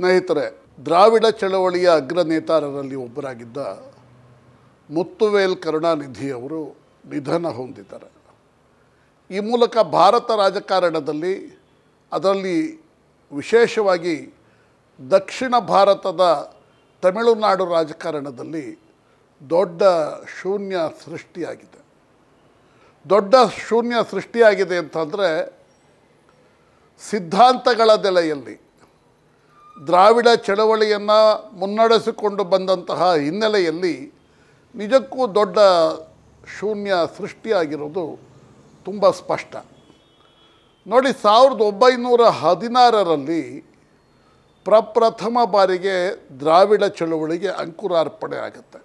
ಸ್ನೇಹಿತರೆ ದ್ರಾವಿಡ ಚಳವಳಿಯ ಅಗ್ರ ನೇತಾರರಲ್ಲಿ ಒಬ್ಬರಾಗಿದ್ದ ಮುತ್ತುವೇಲ್ ಕರುಣಾನಿಧಿಯವರು ನಿಧನ ಹೊಂದಿದ್ದಾರೆ ಈ ಮೂಲಕ ಭಾರತ ರಾಜಕಾರಣದಲ್ಲಿ ಅದರಲ್ಲಿ ವಿಶೇಷವಾಗಿ ದಕ್ಷಿಣ ಭಾರತದ ತಮಿಳುನಾಡು ರಾಜಕಾರಣದಲ್ಲಿ ದೊಡ್ಡ ಶೂನ್ಯ ಸೃಷ್ಟಿಯಾಗಿದೆ ದೊಡ್ಡ ಶೂನ್ಯ ಸೃಷ್ಟಿಯಾಗಿದೆ ಅಂತಂದರೆ ಸಿದ್ಧಾಂತಗಳ ನೆಲೆಯಲ್ಲಿ ದ್ರಾವಿಡ ಚಳವಳಿಯನ್ನು ಮುನ್ನಡೆಸಿಕೊಂಡು ಬಂದಂತಹ ಹಿನ್ನೆಲೆಯಲ್ಲಿ ನಿಜಕ್ಕೂ ದೊಡ್ಡ ಶೂನ್ಯ ಸೃಷ್ಟಿಯಾಗಿರೋದು ತುಂಬ ಸ್ಪಷ್ಟ ನೋಡಿ ಸಾವಿರದ ಒಂಬೈನೂರ ಹದಿನಾರರಲ್ಲಿ ಪ್ರಪ್ರಥಮ ಬಾರಿಗೆ ದ್ರಾವಿಡ ಚಳವಳಿಗೆ ಅಂಕುರಾರ್ಪಣೆ ಆಗುತ್ತೆ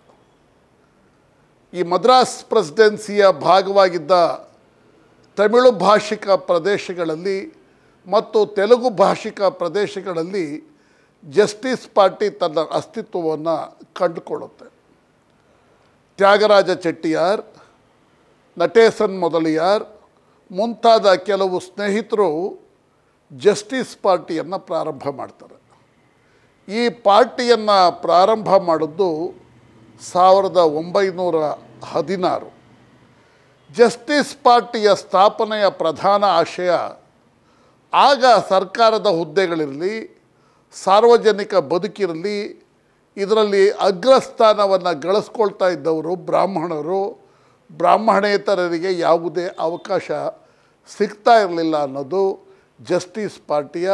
ಈ ಮದ್ರಾಸ್ ಪ್ರೆಸಿಡೆನ್ಸಿಯ ಭಾಗವಾಗಿದ್ದ ತಮಿಳು ಭಾಷಿಕ ಪ್ರದೇಶಗಳಲ್ಲಿ ಮತ್ತು ತೆಲುಗು ಭಾಷಿಕ ಪ್ರದೇಶಗಳಲ್ಲಿ ಜಸ್ಟಿಸ್ ಪಾರ್ಟಿ ತನ್ನ ಅಸ್ತಿತ್ವವನ್ನು ಕಂಡುಕೊಳ್ಳುತ್ತೆ ತ್ಯಾಗರಾಜ ಚೆಟ್ಟಿಯಾರ್ ನಟೇಸನ್ ಮೊದಲಿಯಾರ್ ಮುಂತಾದ ಕೆಲವು ಸ್ನೇಹಿತರು ಜಸ್ಟಿಸ್ ಪಾರ್ಟಿಯನ್ನು ಪ್ರಾರಂಭ ಮಾಡ್ತಾರೆ ಈ ಪಾರ್ಟಿಯನ್ನು ಪ್ರಾರಂಭ ಮಾಡಿದ್ದು ಸಾವಿರದ ಒಂಬೈನೂರ ಹದಿನಾರು ಜಸ್ಟಿಸ್ ಪಾರ್ಟಿಯ ಸ್ಥಾಪನೆಯ ಪ್ರಧಾನ ಆಶಯ ಆಗ ಸರ್ಕಾರದ ಹುದ್ದೆಗಳಿರಲಿ ಸಾರ್ವಜನಿಕ ಬದುಕಿರಲಿ ಇದರಲ್ಲಿ ಅಗ್ರಸ್ಥಾನವನ್ನು ಗಳಿಸ್ಕೊಳ್ತಾ ಇದ್ದವರು ಬ್ರಾಹ್ಮಣರು ಬ್ರಾಹ್ಮಣೇತರರಿಗೆ ಯಾವುದೇ ಅವಕಾಶ ಸಿಗ್ತಾ ಇರಲಿಲ್ಲ ಅನ್ನೋದು ಜಸ್ಟಿಸ್ ಪಾರ್ಟಿಯ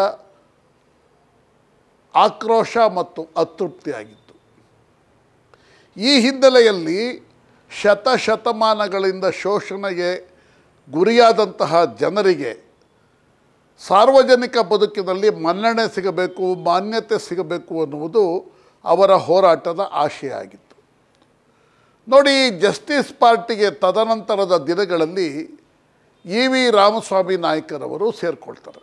ಆಕ್ರೋಶ ಮತ್ತು ಅತೃಪ್ತಿಯಾಗಿತ್ತು ಈ ಹಿನ್ನೆಲೆಯಲ್ಲಿ ಶತಶತಮಾನಗಳಿಂದ ಶೋಷಣೆಗೆ ಗುರಿಯಾದಂತಹ ಜನರಿಗೆ ಸಾರ್ವಜನಿಕ ಬದುಕಿನಲ್ಲಿ ಮನ್ನಣೆ ಸಿಗಬೇಕು ಮಾನ್ಯತೆ ಸಿಗಬೇಕು ಅನ್ನುವುದು ಅವರ ಹೋರಾಟದ ಆಶಯ ಆಗಿತ್ತು ನೋಡಿ ಜಸ್ಟಿಸ್ ಪಾರ್ಟಿಗೆ ತದನಂತರದ ದಿನಗಳಲ್ಲಿ ಇ ವಿ ರಾಮಸ್ವಾಮಿ ನಾಯ್ಕರವರು ಸೇರಿಕೊಳ್ತಾರೆ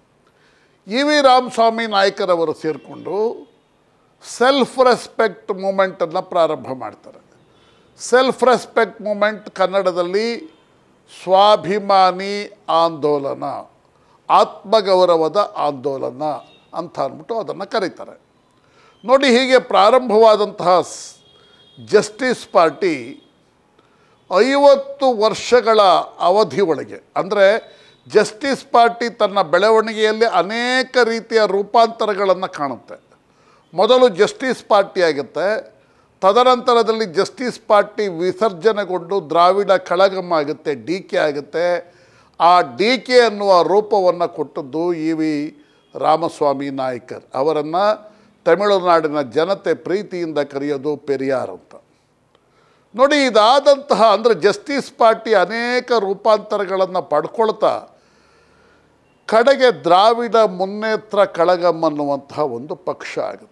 ಇ ವಿ ರಾಮಸ್ವಾಮಿ ನಾಯ್ಕರವರು ಸೇರಿಕೊಂಡು ಸೆಲ್ಫ್ ರೆಸ್ಪೆಕ್ಟ್ ಮೂಮೆಂಟನ್ನು ಪ್ರಾರಂಭ ಮಾಡ್ತಾರೆ ಸೆಲ್ಫ್ ರೆಸ್ಪೆಕ್ಟ್ ಮೂಮೆಂಟ್ ಕನ್ನಡದಲ್ಲಿ ಸ್ವಾಭಿಮಾನಿ ಆಂದೋಲನ ಆತ್ಮಗೌರವದ ಆಂದೋಲನ ಅಂತ ಅಂದ್ಬಿಟ್ಟು ಅದನ್ನು ಕರೀತಾರೆ ನೋಡಿ ಹೀಗೆ ಪ್ರಾರಂಭವಾದಂತಹ ಸ್- ಜಸ್ಟಿಸ್ ಪಾರ್ಟಿ ಐವತ್ತು ವರ್ಷಗಳ ಅವಧಿ ಒಳಗೆ ಅಂದರೆ ಜಸ್ಟಿಸ್ ಪಾರ್ಟಿ ತನ್ನ ಬೆಳವಣಿಗೆಯಲ್ಲಿ ಅನೇಕ ರೀತಿಯ ರೂಪಾಂತರಗಳನ್ನು ಕಾಣುತ್ತೆ ಮೊದಲು ಜಸ್ಟಿಸ್ ಪಾರ್ಟಿ ಆಗುತ್ತೆ ತದನಂತರದಲ್ಲಿ ಜಸ್ಟಿಸ್ ಪಾರ್ಟಿ ವಿಸರ್ಜನೆಗೊಂಡು ದ್ರಾವಿಡ ಕಳಗಂ ಆಗುತ್ತೆ ಡಿ ಕೆ ಆಗುತ್ತೆ ಆ ಡಿ ಕೆ ಅನ್ನುವ ರೂಪವನ್ನು ಕೊಟ್ಟದ್ದು ಇ ವಿ ರಾಮಸ್ವಾಮಿ ನಾಯ್ಕರ್ ಅವರನ್ನು ತಮಿಳುನಾಡಿನ ಜನತೆ ಪ್ರೀತಿಯಿಂದ ಕರೆಯೋದು ಪೆರಿಯಾರ್ ಅಂತ ನೋಡಿ ಇದಾದಂತಹ ಅಂದರೆ ಜಸ್ಟಿಸ್ ಪಾರ್ಟಿ ಅನೇಕ ರೂಪಾಂತರಗಳನ್ನು ಪಡ್ಕೊಳ್ತಾ ಕಡೆಗೆ ದ್ರಾವಿಡ ಮುನ್ನೇತ್ರ ಕಳಗಂ ಅನ್ನುವಂತಹ ಒಂದು ಪಕ್ಷ ಆಗುತ್ತೆ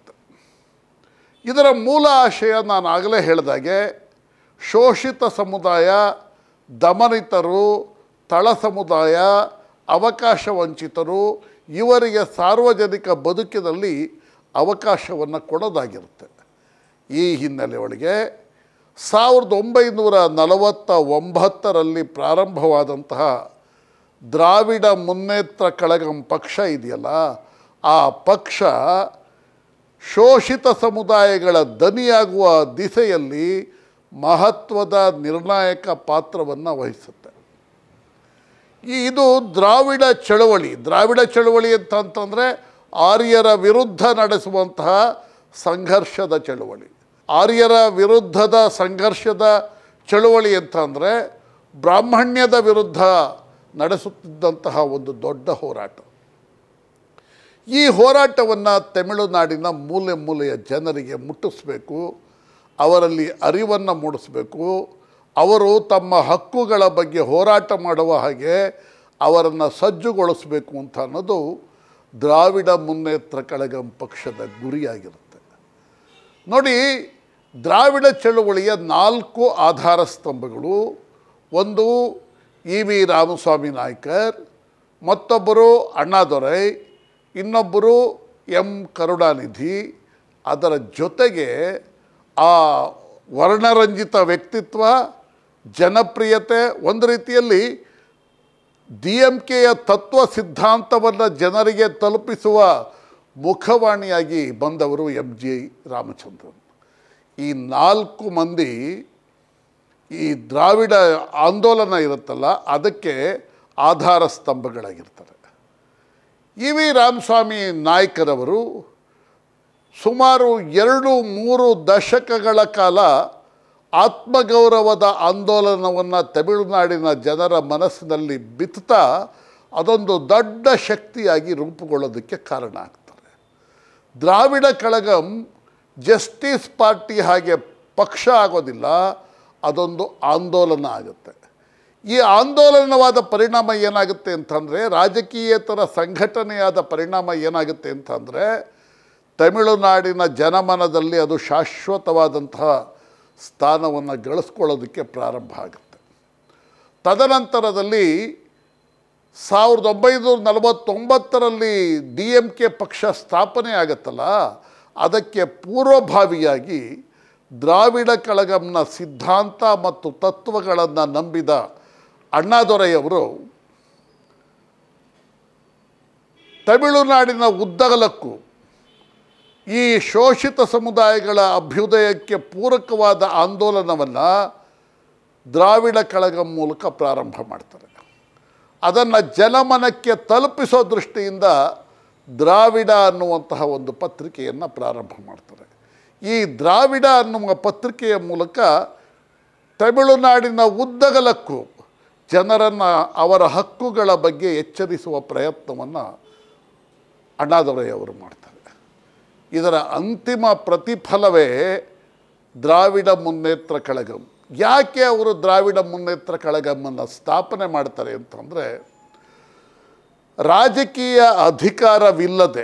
ಇದರ ಮೂಲ ಆಶಯ ನಾನು ಆಗಲೇ ಹೇಳಿದಾಗೆ ಶೋಷಿತ ಸಮುದಾಯ ದಮನಿತರು ತಳ ಸಮುದಾಯ ಅವಕಾಶ ವಂಚಿತರು ಇವರಿಗೆ ಸಾರ್ವಜನಿಕ ಬದುಕಿನಲ್ಲಿ ಅವಕಾಶವನ್ನು ಕೊಡೋದಾಗಿರುತ್ತೆ ಈ ಹಿನ್ನೆಲೆ ಒಳಗೆ ಸಾವಿರದ ಒಂಬೈನೂರ ನಲವತ್ತ ಒಂಬತ್ತರಲ್ಲಿ ಪ್ರಾರಂಭವಾದಂತಹ ದ್ರಾವಿಡ ಮುನ್ನೇತ್ರ ಕಳಗಂ ಪಕ್ಷ ಇದೆಯಲ್ಲ ಆ ಪಕ್ಷ ಶೋಷಿತ ಸಮುದಾಯಗಳ ದನಿಯಾಗುವ ದಿಸೆಯಲ್ಲಿ ಮಹತ್ವದ ನಿರ್ಣಾಯಕ ಪಾತ್ರವನ್ನು ವಹಿಸುತ್ತೆ ಈ ಇದು ದ್ರಾವಿಡ ಚಳವಳಿ ದ್ರಾವಿಡ ಚಳವಳಿ ಅಂತ ಅಂತಂದರೆ ಆರ್ಯರ ವಿರುದ್ಧ ನಡೆಸುವಂತಹ ಸಂಘರ್ಷದ ಚಳವಳಿ ಆರ್ಯರ ವಿರುದ್ಧದ ಸಂಘರ್ಷದ ಚಳವಳಿ ಅಂತ ಅಂದರೆ ಬ್ರಾಹ್ಮಣ್ಯದ ವಿರುದ್ಧ ನಡೆಸುತ್ತಿದ್ದಂತಹ ಒಂದು ದೊಡ್ಡ ಹೋರಾಟ ಈ ಹೋರಾಟವನ್ನು ತಮಿಳುನಾಡಿನ ಮೂಲೆ ಮೂಲೆಯ ಜನರಿಗೆ ಮುಟ್ಟಿಸ್ಬೇಕು ಅವರಲ್ಲಿ ಅರಿವನ್ನು ಮೂಡಿಸ್ಬೇಕು ಅವರು ತಮ್ಮ ಹಕ್ಕುಗಳ ಬಗ್ಗೆ ಹೋರಾಟ ಮಾಡುವ ಹಾಗೆ ಅವರನ್ನು ಸಜ್ಜುಗೊಳಿಸಬೇಕು ಅಂತ ಅನ್ನೋದು ದ್ರಾವಿಡ ಮುನ್ನೇತ್ರ ಕಳಗಂ ಪಕ್ಷದ ಗುರಿಯಾಗಿರುತ್ತೆ ನೋಡಿ ದ್ರಾವಿಡ ಚಳುವಳಿಯ ನಾಲ್ಕು ಆಧಾರ ಸ್ತಂಭಗಳು ಒಂದು ಇ ವಿ ರಾಮಸ್ವಾಮಿ ನಾಯ್ಕರ್ ಮತ್ತೊಬ್ಬರು ಅಣ್ಣಾದೊರೈ ಇನ್ನೊಬ್ಬರು ಎಂ ಕರುಣಾನಿಧಿ ಅದರ ಜೊತೆಗೆ ಆ ವರ್ಣರಂಜಿತ ವ್ಯಕ್ತಿತ್ವ ಜನಪ್ರಿಯತೆ ಒಂದು ರೀತಿಯಲ್ಲಿ ಡಿ ಎಂ ಕೆಯ ತತ್ವ ಸಿದ್ಧಾಂತವನ್ನು ಜನರಿಗೆ ತಲುಪಿಸುವ ಮುಖವಾಣಿಯಾಗಿ ಬಂದವರು ಎಂ ಜಿ ರಾಮಚಂದ್ರನ್ ಈ ನಾಲ್ಕು ಮಂದಿ ಈ ದ್ರಾವಿಡ ಆಂದೋಲನ ಇರುತ್ತಲ್ಲ ಅದಕ್ಕೆ ಆಧಾರ ಸ್ತಂಭಗಳಾಗಿರ್ತಾರೆ ಇ ವಿ ರಾಮಸ್ವಾಮಿ ನಾಯ್ಕರವರು ಸುಮಾರು ಎರಡು ಮೂರು ದಶಕಗಳ ಕಾಲ ಆತ್ಮಗೌರವದ ಆಂದೋಲನವನ್ನು ತಮಿಳುನಾಡಿನ ಜನರ ಮನಸ್ಸಿನಲ್ಲಿ ಬಿತ್ತುತ್ತಾ ಅದೊಂದು ದೊಡ್ಡ ಶಕ್ತಿಯಾಗಿ ರೂಪುಗೊಳ್ಳೋದಕ್ಕೆ ಕಾರಣ ಆಗ್ತಾರೆ ದ್ರಾವಿಡ ಕಳಗಂ ಜಸ್ಟಿಸ್ ಪಾರ್ಟಿ ಹಾಗೆ ಪಕ್ಷ ಆಗೋದಿಲ್ಲ ಅದೊಂದು ಆಂದೋಲನ ಆಗುತ್ತೆ ಈ ಆಂದೋಲನವಾದ ಪರಿಣಾಮ ಏನಾಗುತ್ತೆ ಅಂತಂದರೆ ರಾಜಕೀಯೇತರ ಸಂಘಟನೆಯಾದ ಪರಿಣಾಮ ಏನಾಗುತ್ತೆ ಅಂತಂದರೆ ತಮಿಳುನಾಡಿನ ಜನಮನದಲ್ಲಿ ಅದು ಶಾಶ್ವತವಾದಂತಹ ಸ್ಥಾನವನ್ನು ಗಳಿಸ್ಕೊಳ್ಳೋದಕ್ಕೆ ಪ್ರಾರಂಭ ಆಗುತ್ತೆ ತದನಂತರದಲ್ಲಿ ಸಾವಿರದ ಒಂಬೈನೂರ ನಲವತ್ತೊಂಬತ್ತರಲ್ಲಿ ಡಿ ಎಮ್ ಕೆ ಪಕ್ಷ ಸ್ಥಾಪನೆ ಆಗುತ್ತಲ್ಲ ಅದಕ್ಕೆ ಪೂರ್ವಭಾವಿಯಾಗಿ ದ್ರಾವಿಡ ಕಳಗಂನ ಸಿದ್ಧಾಂತ ಮತ್ತು ತತ್ವಗಳನ್ನು ನಂಬಿದ ಅಣ್ಣಾದೊರೆಯವರು ತಮಿಳುನಾಡಿನ ಉದ್ದಗಲಕ್ಕೂ ಈ ಶೋಷಿತ ಸಮುದಾಯಗಳ ಅಭ್ಯುದಯಕ್ಕೆ ಪೂರಕವಾದ ಆಂದೋಲನವನ್ನು ದ್ರಾವಿಡ ಕಳಗಂ ಮೂಲಕ ಪ್ರಾರಂಭ ಮಾಡ್ತಾರೆ ಅದನ್ನು ಜನಮನಕ್ಕೆ ತಲುಪಿಸೋ ದೃಷ್ಟಿಯಿಂದ ದ್ರಾವಿಡ ಅನ್ನುವಂತಹ ಒಂದು ಪತ್ರಿಕೆಯನ್ನು ಪ್ರಾರಂಭ ಮಾಡ್ತಾರೆ ಈ ದ್ರಾವಿಡ ಅನ್ನುವ ಪತ್ರಿಕೆಯ ಮೂಲಕ ತಮಿಳುನಾಡಿನ ಉದ್ದಗಲಕ್ಕೂ ಜನರನ್ನು ಅವರ ಹಕ್ಕುಗಳ ಬಗ್ಗೆ ಎಚ್ಚರಿಸುವ ಪ್ರಯತ್ನವನ್ನು ಅಣ್ಣಾದೊರೆಯವರು ಮಾಡ್ತಾರೆ ಇದರ ಅಂತಿಮ ಪ್ರತಿಫಲವೇ ದ್ರಾವಿಡ ಮುನ್ನೇತ್ರ ಕಳಗಂ ಯಾಕೆ ಅವರು ದ್ರಾವಿಡ ಮುನ್ನೇತ್ರ ಕಳಗಮ್ಮನ್ನು ಸ್ಥಾಪನೆ ಮಾಡ್ತಾರೆ ಅಂತಂದರೆ ರಾಜಕೀಯ ಅಧಿಕಾರವಿಲ್ಲದೆ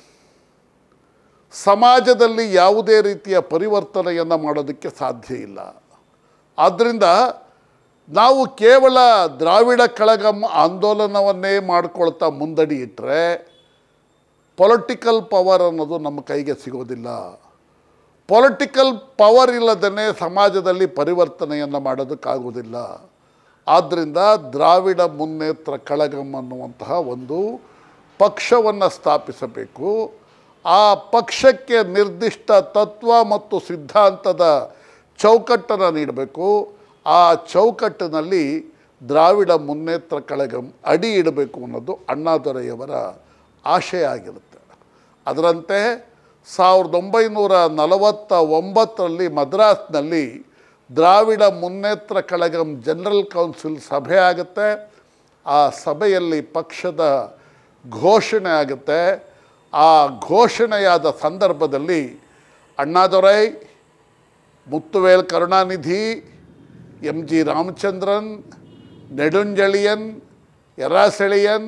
ಸಮಾಜದಲ್ಲಿ ಯಾವುದೇ ರೀತಿಯ ಪರಿವರ್ತನೆಯನ್ನು ಮಾಡೋದಕ್ಕೆ ಸಾಧ್ಯ ಇಲ್ಲ ಆದ್ದರಿಂದ ನಾವು ಕೇವಲ ದ್ರಾವಿಡ ಕಳಗಂ ಆಂದೋಲನವನ್ನೇ ಮಾಡ್ಕೊಳ್ತಾ ಮುಂದಡಿ ಇಟ್ಟರೆ ಪೊಲಿಟಿಕಲ್ ಪವರ್ ಅನ್ನೋದು ನಮ್ಮ ಕೈಗೆ ಸಿಗೋದಿಲ್ಲ ಪೊಲಿಟಿಕಲ್ ಪವರ್ ಇಲ್ಲದೇ ಸಮಾಜದಲ್ಲಿ ಪರಿವರ್ತನೆಯನ್ನು ಮಾಡೋದಕ್ಕಾಗೋದಿಲ್ಲ ಆದ್ದರಿಂದ ದ್ರಾವಿಡ ಮುನ್ನೇತ್ರ ಕಳಗಂ ಅನ್ನುವಂತಹ ಒಂದು ಪಕ್ಷವನ್ನು ಸ್ಥಾಪಿಸಬೇಕು ಆ ಪಕ್ಷಕ್ಕೆ ನಿರ್ದಿಷ್ಟ ತತ್ವ ಮತ್ತು ಸಿದ್ಧಾಂತದ ಚೌಕಟ್ಟನ್ನು ನೀಡಬೇಕು ಆ ಚೌಕಟ್ಟಿನಲ್ಲಿ ದ್ರಾವಿಡ ಮುನ್ನೇತ್ರ ಕಳಗಂ ಅಡಿ ಇಡಬೇಕು ಅನ್ನೋದು ಅಣ್ಣಾದೊರೆಯವರ ಆಶಯ ಆಗಿರುತ್ತೆ ಅದರಂತೆ ಸಾವಿರದ ಒಂಬೈನೂರ ನಲವತ್ತ ಒಂಬತ್ತರಲ್ಲಿ ಮದ್ರಾಸ್ನಲ್ಲಿ ದ್ರಾವಿಡ ಮುನ್ನೇತ್ರ ಕಳಗಂ ಜನರಲ್ ಕೌನ್ಸಿಲ್ ಸಭೆ ಆಗುತ್ತೆ ಆ ಸಭೆಯಲ್ಲಿ ಪಕ್ಷದ ಘೋಷಣೆ ಆಗುತ್ತೆ ಆ ಘೋಷಣೆಯಾದ ಸಂದರ್ಭದಲ್ಲಿ ಅಣ್ಣಾದೊರೈ ಮುತ್ತುವೇಲ್ ಕರುಣಾನಿಧಿ ಎಂ ಜಿ ರಾಮಚಂದ್ರನ್ ನೆಡುಂಜಳಿಯನ್ ಯರಾಸೆಳಿಯನ್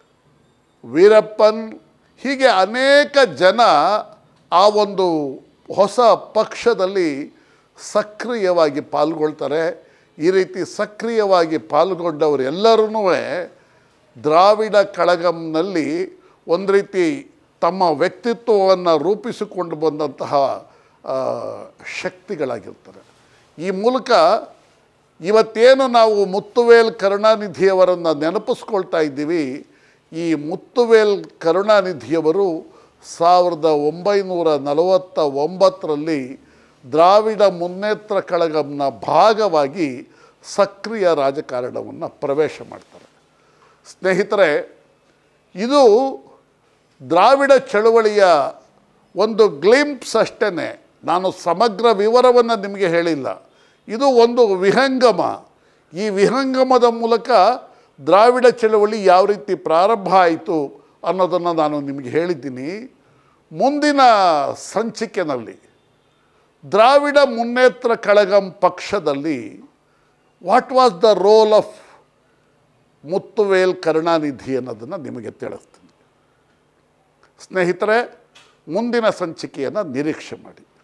ವೀರಪ್ಪನ್ ಹೀಗೆ ಅನೇಕ ಜನ ಆ ಒಂದು ಹೊಸ ಪಕ್ಷದಲ್ಲಿ ಸಕ್ರಿಯವಾಗಿ ಪಾಲ್ಗೊಳ್ತಾರೆ ಈ ರೀತಿ ಸಕ್ರಿಯವಾಗಿ ಪಾಲ್ಗೊಂಡವರು ಎಲ್ಲರೂ ದ್ರಾವಿಡ ಕಳಗಂನಲ್ಲಿ ಒಂದು ರೀತಿ ತಮ್ಮ ವ್ಯಕ್ತಿತ್ವವನ್ನು ರೂಪಿಸಿಕೊಂಡು ಬಂದಂತಹ ಆ, ಶಕ್ತಿಗಳಾಗಿರ್ತಾರೆ ಈ ಮೂಲಕ ಇವತ್ತೇನು ನಾವು ಮುತ್ತುವೇಲ್ ಕರುಣಾನಿಧಿಯವರನ್ನು ನೆನಪಿಸ್ಕೊಳ್ತಾ ಇದ್ದೀವಿ ಈ ಮುತ್ತುವೇಲ್ ಕರುಣಾನಿಧಿಯವರು ಸಾವಿರದ ಒಂಬೈನೂರ ನಲವತ್ತ ಒಂಬತ್ತರಲ್ಲಿ ದ್ರಾವಿಡ ಮುನ್ನೇತ್ರ ಕಳಗಂನ ಭಾಗವಾಗಿ ಸಕ್ರಿಯ ರಾಜಕಾರಣವನ್ನು ಪ್ರವೇಶ ಮಾಡ್ತಾರೆ ಸ್ನೇಹಿತರೆ ಇದು ದ್ರಾವಿಡ ಚಳವಳಿಯ ಒಂದು ಗ್ಲಿಂಪ್ಸ್ ಅಷ್ಟೇ ನಾನು ಸಮಗ್ರ ವಿವರವನ್ನು ನಿಮಗೆ ಹೇಳಿಲ್ಲ ಇದು ಒಂದು ವಿಹಂಗಮ ಈ ವಿಹಂಗಮದ ಮೂಲಕ ದ್ರಾವಿಡ ಚಳವಳಿ ಯಾವ ರೀತಿ ಪ್ರಾರಂಭ ಆಯಿತು ಅನ್ನೋದನ್ನು ನಾನು ನಿಮಗೆ ಹೇಳಿದ್ದೀನಿ ಮುಂದಿನ ಸಂಚಿಕೆಯಲ್ಲಿ ದ್ರಾವಿಡ ಮುನ್ನೇತ್ರ ಕಳಗಂ ಪಕ್ಷದಲ್ಲಿ what was the role of Muthuvel Karunanidhi ಅನ್ನೋದನ್ನು ನಿಮಗೆ ತಿಳಿಸ್ತೀನಿ ಸ್ನೇಹಿತರೆ ಮುಂದಿನ ಸಂಚಿಕೆಯನ್ನು ನಿರೀಕ್ಷೆ ಮಾಡಿ